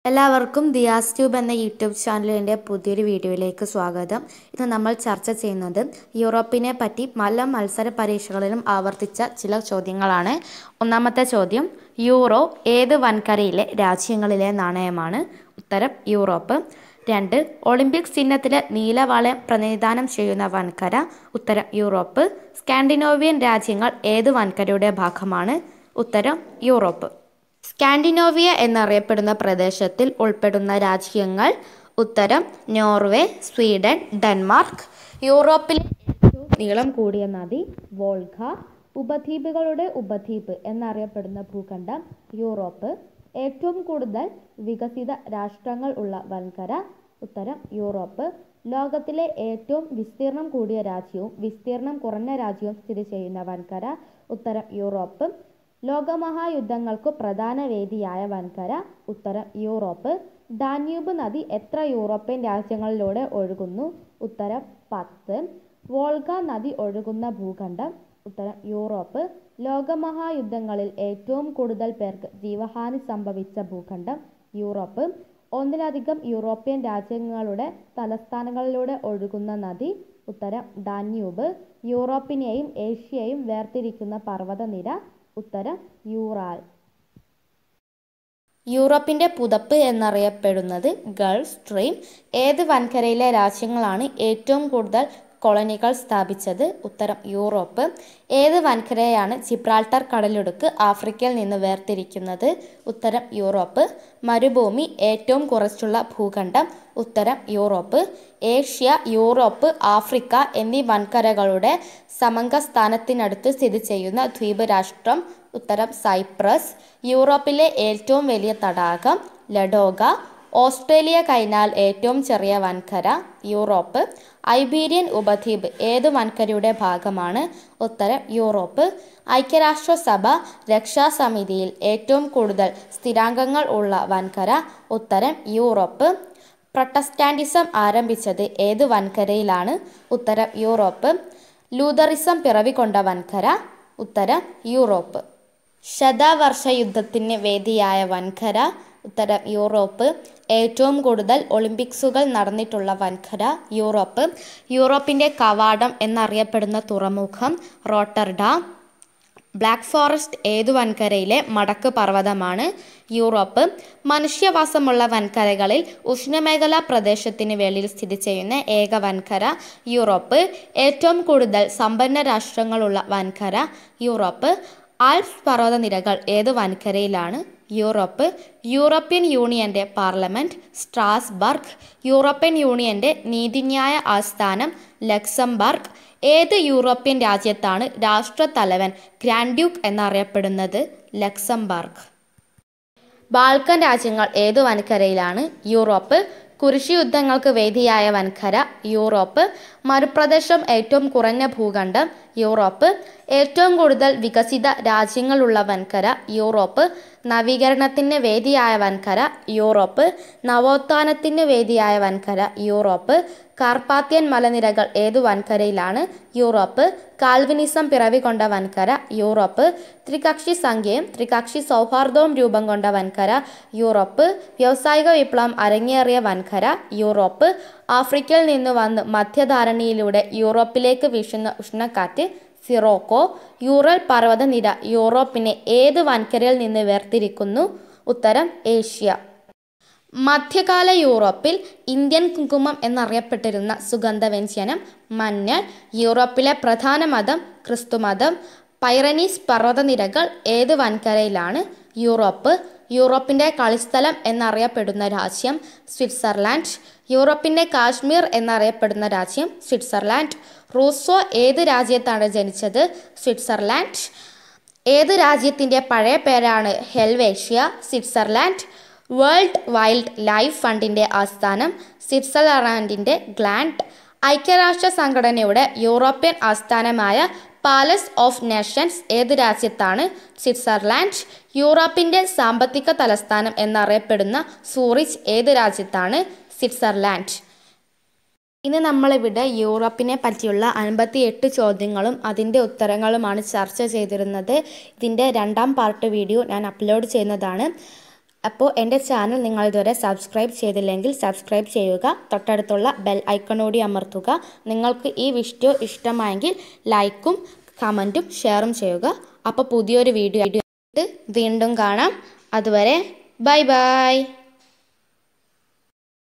എല്ലാവർക്കും ദിയാസ് ട്യൂബ് എന്ന യൂട്യൂബ് ചാനലിൻ്റെ പുതിയൊരു വീഡിയോയിലേക്ക് സ്വാഗതം ഇന്ന് നമ്മൾ ചർച്ച ചെയ്യുന്നത് യൂറോപ്പിനെ പറ്റി പല മത്സര പരീക്ഷകളിലും ആവർത്തിച്ച ചില ചോദ്യങ്ങളാണ് ഒന്നാമത്തെ ചോദ്യം യൂറോ ഏത് വൻകരയിലെ രാജ്യങ്ങളിലെ നാണയമാണ് ഉത്തരം യൂറോപ്പ് രണ്ട് ഒളിമ്പിക്സ് ചിഹ്നത്തിലെ നീലവളയം പ്രതിനിധാനം ചെയ്യുന്ന വൻകര ഉത്തരം യൂറോപ്പ് സ്കാൻഡിനോവിയൻ രാജ്യങ്ങൾ ഏത് വൻകരയുടെ ഭാഗമാണ് ഉത്തരം യൂറോപ്പ് സ്കാൻഡിനോവിയ എന്നറിയപ്പെടുന്ന പ്രദേശത്തിൽ ഉൾപ്പെടുന്ന രാജ്യങ്ങൾ ഉത്തരം നോർവേ സ്വീഡൻ ഡെൻമാർക്ക് യൂറോപ്പിലെ ഏറ്റവും നീളം കൂടിയ നദി വോൾഗ ഉപദ്വീപുകളുടെ ഉപദ്വീപ് എന്നറിയപ്പെടുന്ന ഭൂഖണ്ഡം യൂറോപ്പ് ഏറ്റവും കൂടുതൽ വികസിത രാഷ്ട്രങ്ങൾ ഉള്ള വൻകര ഉത്തരം യൂറോപ്പ് ലോകത്തിലെ ഏറ്റവും വിസ്തീർണം കൂടിയ രാജ്യവും വിസ്തീർണം കുറഞ്ഞ രാജ്യവും സ്ഥിതി ചെയ്യുന്ന വൻകര ഉത്തരം യൂറോപ്പ് ലോകമഹായുദ്ധങ്ങൾക്കു പ്രധാന വേദിയായ വൻകര ഉത്തരം യൂറോപ്പ് ഡാന്യൂബ് നദി എത്ര യൂറോപ്യൻ രാജ്യങ്ങളിലൂടെ ഒഴുകുന്നു ഉത്തരം പത്ത് വോൾഗ നദി ഒഴുകുന്ന ഭൂഖണ്ഡം ഉത്തരം യൂറോപ്പ് ലോകമഹായുദ്ധങ്ങളിൽ ഏറ്റവും കൂടുതൽ പേർക്ക് ജീവഹാനി സംഭവിച്ച ഭൂഖണ്ഡം യൂറോപ്പ് ഒന്നിലധികം യൂറോപ്യൻ രാജ്യങ്ങളുടെ തലസ്ഥാനങ്ങളിലൂടെ ഒഴുകുന്ന നദി ഉത്തരം ഡാന്യൂബ് യൂറോപ്പിനെയും ഏഷ്യയെയും വേർതിരിക്കുന്ന പർവ്വതനിര ഉത്തരം യൂറാൽ യൂറോപ്പിന്റെ പുതപ്പ് എന്നറിയപ്പെടുന്നത് ഗൾഫ് സ്ട്രീം ഏത് വൻകരയിലെ രാജ്യങ്ങളാണ് ഏറ്റവും കൂടുതൽ കോളനികൾ സ്ഥാപിച്ചത് ഉത്തരം യൂറോപ്പ് ഏത് വൻകരയാണ് ജിബ്രാൾട്ടർ കടലിടുക്ക് ആഫ്രിക്കയിൽ നിന്ന് വേർതിരിക്കുന്നത് ഉത്തരം യൂറോപ്പ് മരുഭൂമി ഏറ്റവും കുറച്ചുള്ള ഭൂഖണ്ഡം ഉത്തരം യൂറോപ്പ് ഏഷ്യ യൂറോപ്പ് ആഫ്രിക്ക എന്നീ വൻകരകളുടെ സമംഗസ്ഥാനത്തിനടുത്ത് സ്ഥിതി ചെയ്യുന്ന ദ്വീപ് രാഷ്ട്രം ഉത്തരം സൈപ്രസ് യൂറോപ്പിലെ ഏറ്റവും വലിയ തടാകം ലഡോഗ ഓസ്ട്രേലിയ കഴിഞ്ഞാൽ ഏറ്റവും ചെറിയ വൻകര യൂറോപ്പ് ഐബീരിയൻ ഉപദ്വീപ് ഏത് വൻകരയുടെ ഭാഗമാണ് ഉത്തരം യൂറോപ്പ് ഐക്യരാഷ്ട്രസഭ രക്ഷാസമിതിയിൽ ഏറ്റവും കൂടുതൽ സ്ഥിരാംഗങ്ങൾ ഉള്ള വൻകര ഉത്തരം യൂറോപ്പ് പ്രൊട്ടസ്റ്റാന്റിസം ആരംഭിച്ചത് ഏത് വൻകരയിലാണ് ഉത്തരം യൂറോപ്പ് ലൂതറിസം പിറവികൊണ്ട വൻകര ഉത്തരം യൂറോപ്പ് ശതവർഷ യുദ്ധത്തിന് വേദിയായ വൻകര ഉത്തരം യൂറോപ്പ് ഏറ്റവും കൂടുതൽ ഒളിമ്പിക്സുകൾ നടന്നിട്ടുള്ള വൻകര യൂറോപ്പ് യൂറോപ്പിൻ്റെ കവാടം എന്നറിയപ്പെടുന്ന തുറമുഖം റോട്ടർഡാം ബ്ലാക്ക് ഫോറസ്റ്റ് ഏതു വൻകരയിലെ മടക്ക് പർവ്വതമാണ് യൂറോപ്പ് മനുഷ്യവാസമുള്ള വൻകരകളിൽ ഉഷ്ണമേഖലാ പ്രദേശത്തിന് വെളിയിൽ സ്ഥിതി ചെയ്യുന്ന ഏക വൻകര യൂറോപ്പ് ഏറ്റവും കൂടുതൽ സമ്പന്ന രാഷ്ട്രങ്ങളുള്ള വൻകര യൂറോപ്പ് ആൽപ്സ് പർവ്വതനിരകൾ ഏത് വൻകരയിലാണ് യൂറോപ്പ് യൂറോപ്യൻ യൂണിയന്റെ പാർലമെന്റ് സ്ട്രാസ്ബർഗ് യൂറോപ്യൻ യൂണിയന്റെ നീതിന്യായ ആസ്ഥാനം ലക്സംബർഗ് ഏത് യൂറോപ്യൻ രാജ്യത്താണ് രാഷ്ട്രത്തലവൻ ഗ്രാൻഡ് ഡ്യൂക്ക് എന്നറിയപ്പെടുന്നത് ലക്സംബർഗ് ബാൾക്കൻ രാജ്യങ്ങൾ ഏത് വൻകരയിലാണ് യൂറോപ്പ് കുരിശി യുദ്ധങ്ങൾക്ക് വേദിയായ വൻകര യൂറോപ്പ് മരുപ്രദേശം ഏറ്റവും കുറഞ്ഞ ഭൂഖണ്ഡം യൂറോപ്പ് ഏറ്റവും കൂടുതൽ വികസിത രാജ്യങ്ങളുള്ള വൻകര യൂറോപ്പ് നവീകരണത്തിന് വേദിയായ വൻകര യൂറോപ്പ് നവോത്ഥാനത്തിന് വേദിയായ വൻകര യൂറോപ്പ് കാർപ്പാത്യൻ മലനിരകൾ ഏതു വൻകരയിലാണ് യൂറോപ്പ് കാൽവിനിസം പിറവികൊണ്ട വൻകര യൂറോപ്പ് ത്രികക്ഷി സംഖ്യയും ത്രികക്ഷി സൗഹാർദ്ദവും രൂപം കൊണ്ട വൻകര യൂറോപ്പ് വ്യാവസായിക വിപ്ലവം അരങ്ങേറിയ വൻകര യൂറോപ്പ് ആഫ്രിക്കയിൽ നിന്ന് വന്ന് മധ്യധാരണിയിലൂടെ യൂറോപ്പിലേക്ക് വീശുന്ന ഉഷ്ണക്കാറ്റ് സിറോക്കോ യൂറൽ പർവ്വതനിര യൂറോപ്പിനെ ഏത് വൻകരയിൽ നിന്ന് വേർതിരിക്കുന്നു ഉത്തരം ഏഷ്യ മധ്യകാല യൂറോപ്പിൽ ഇന്ത്യൻ കുങ്കുമം എന്നറിയപ്പെട്ടിരുന്ന സുഗന്ധവ്യഞ്ജനം മഞ്ഞൾ യൂറോപ്പിലെ പ്രധാന മതം ക്രിസ്തുമതം പൈറനീസ് പർവ്വതനിരകൾ ഏത് വൻകരയിലാണ് യൂറോപ്പ് യൂറോപ്പിൻ്റെ കളിസ്ഥലം എന്നറിയപ്പെടുന്ന രാജ്യം സ്വിറ്റ്സർലാൻഡ് യൂറോപ്പിൻ്റെ കാശ്മീർ എന്നറിയപ്പെടുന്ന രാജ്യം സ്വിറ്റ്സർലാൻഡ് റൂസോ ഏത് രാജ്യത്താണ് ജനിച്ചത് സ്വിറ്റ്സർലാൻഡ് ഏത് രാജ്യത്തിൻ്റെ പഴയ പേരാണ് Helvetia Switzerland world wildlife ഫണ്ടിൻ്റെ ആസ്ഥാനം സ്വിറ്റ്സർലാൻഡിൻ്റെ ഗ്ലാൻഡ് ഐക്യരാഷ്ട്ര സംഘടനയുടെ യൂറോപ്യൻ ആസ്ഥാനമായ പാലസ് ഓഫ് നേഷൻസ് ഏത് രാജ്യത്താണ് സ്വിറ്റ്സർലാൻഡ് യൂറോപ്പിൻ്റെ സാമ്പത്തിക തലസ്ഥാനം എന്നറിയപ്പെടുന്ന സൂറിച്ച് ഏത് രാജ്യത്താണ് സ്വിറ്റ്സർലാൻഡ് ഇന്ന് നമ്മളിവിടെ യൂറോപ്പിനെ പറ്റിയുള്ള അൻപത്തി എട്ട് ചോദ്യങ്ങളും അതിൻ്റെ ഉത്തരങ്ങളുമാണ് ചർച്ച ചെയ്തിരുന്നത് ഇതിൻ്റെ രണ്ടാം പാർട്ട് വീഡിയോ ഞാൻ അപ്ലോഡ് ചെയ്യുന്നതാണ് അപ്പോൾ എൻ്റെ ചാനൽ നിങ്ങൾ ഇതുവരെ സബ്സ്ക്രൈബ് ചെയ്തില്ലെങ്കിൽ സബ്സ്ക്രൈബ് ചെയ്യുക തൊട്ടടുത്തുള്ള ബെൽ ഐക്കണോടി അമർത്തുക നിങ്ങൾക്ക് ഈ വീഡിയോ ഇഷ്ടമായെങ്കിൽ ലൈക്കും കമൻറ്റും ഷെയറും ചെയ്യുക അപ്പോൾ പുതിയൊരു വീഡിയോ ആയിട്ട് വീണ്ടും കാണാം അതുവരെ ബൈ ബൈ